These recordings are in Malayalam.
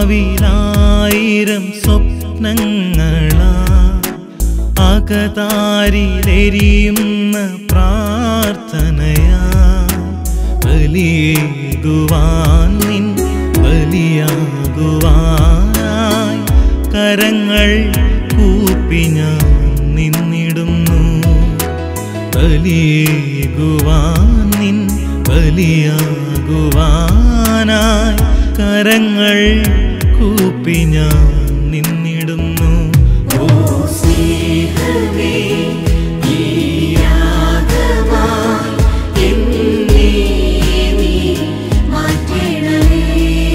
ആത്മാവിലായിരം സ്വപ്നങ്ങളാ അകതാരിലെരിയുന്ന പ്രാർത്ഥനയാ ബലിയേകുവാൻ നിൻ ബലിയാകുവാനായി കരങ്ങൾ കൂപ്പി ഞാൻ നിന്നിടുന്നു ബലിയേകുവാൻ നിൻ ബലിയാകുവാനായി കരങ്ങൾ കൂപ്പി ഞാൻ നിന്നിടുന്നു ഓ സ്നേഹമേ ഈ യാഗമായി എന്നെ നീ മാറ്റണമേ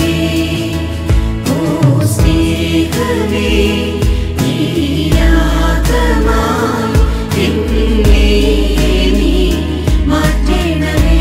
ഓ സ്നേഹമേ ഈ യാഗമായി എന്നെ നീ മാറ്റണമേ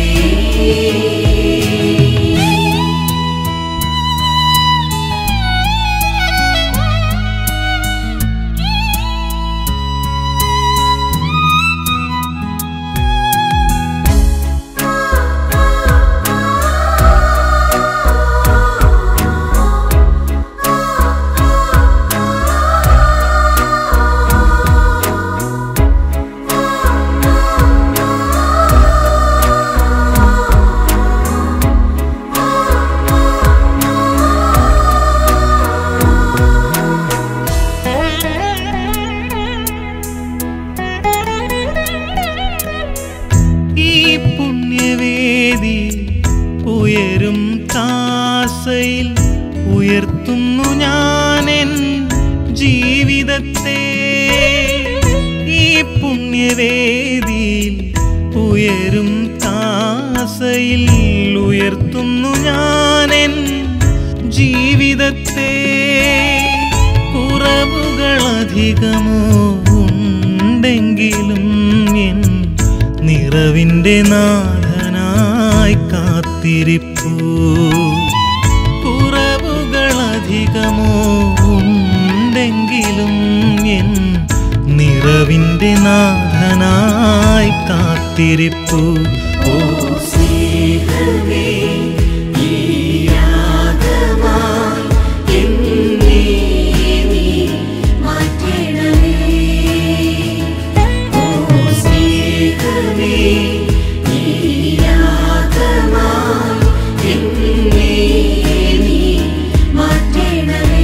ഈ പുണ്യവേദി ഉയരും കാസയിൽ ഉയർത്തുന്നു ഞാനെൻ ജീവിതത്തെ ഈ പുണ്യവേദിയിൽ ഉയരും കാസയിൽ ഉയർത്തുന്നു ഞാനെൻ ജീവിതത്തെ കുറവുകളധികമോ ഉണ്ടെങ്കിലും എൻ നിറവിൻ്റെ നാഥനായി കാത്തിരിപ്പൂ കുറവുകളധികമോ ഉണ്ടെങ്കിലും എൻ നിറവിൻ്റെ നാഥനായി കാത്തിരിപ്പൂ ഓ സ്നേഹമേ ഈ യാഗമായി എന്നെ നീ മാറ്റണമേ ഓ സ്നേഹമേ ഈ യാഗമായി എന്നെ നീ മാറ്റണമേ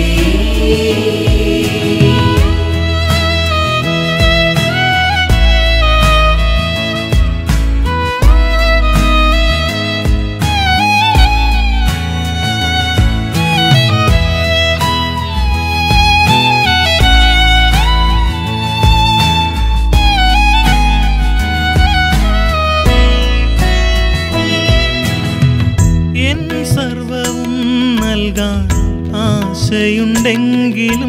എൻ സർവവും നൽകാൻ ആശയുണ്ടെങ്കിലും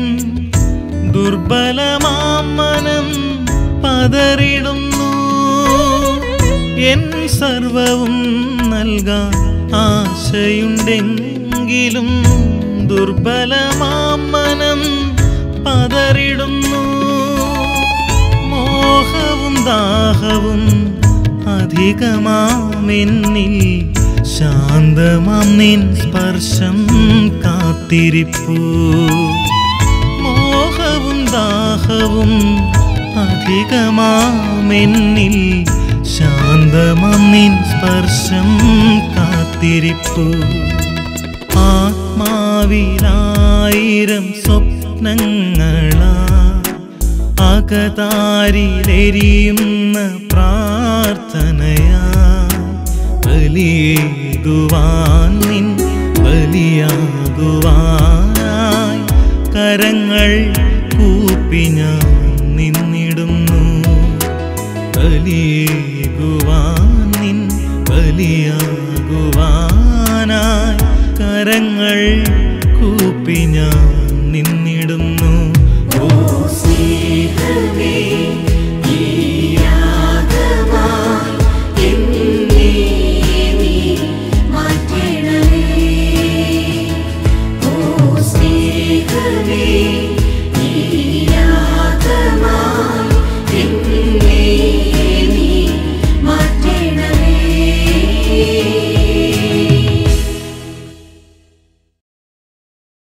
ദുർബലമാം മനം പതറിടുന്നു എൻ സർവവും നൽകാൻ ആശയുണ്ടെങ്കിലും ദുർബലമാം മനം പതറിടുന്നു മോഹവും ദാഹവും അധികമാമെന്നിൽ ശാന്തമാം നിൻ സ്പർശം കാത്തിരിപ്പൂ മോഹവും ദാഹവും അധികമാമെന്നിൽ ശാന്തമാം നിൻ സ്പർശം കാത്തിരിപ്പൂ ആത്മാവിലായിരം സ്വപ്നങ്ങളാ അകതാരിലെരിയുന്ന പ്രാർത്ഥനയാ ബലിയേകുവാൻ നിൻ ബലിയാകുവാനായി കരങ്ങൾ കൂപ്പി ഞാൻ നിന്നിടുന്നു ബലിയേകുവാൻ നിൻ ബലിയാകുവാനായി കരങ്ങൾ കൂപ്പി ഞാൻ നിന്നിടുന്നു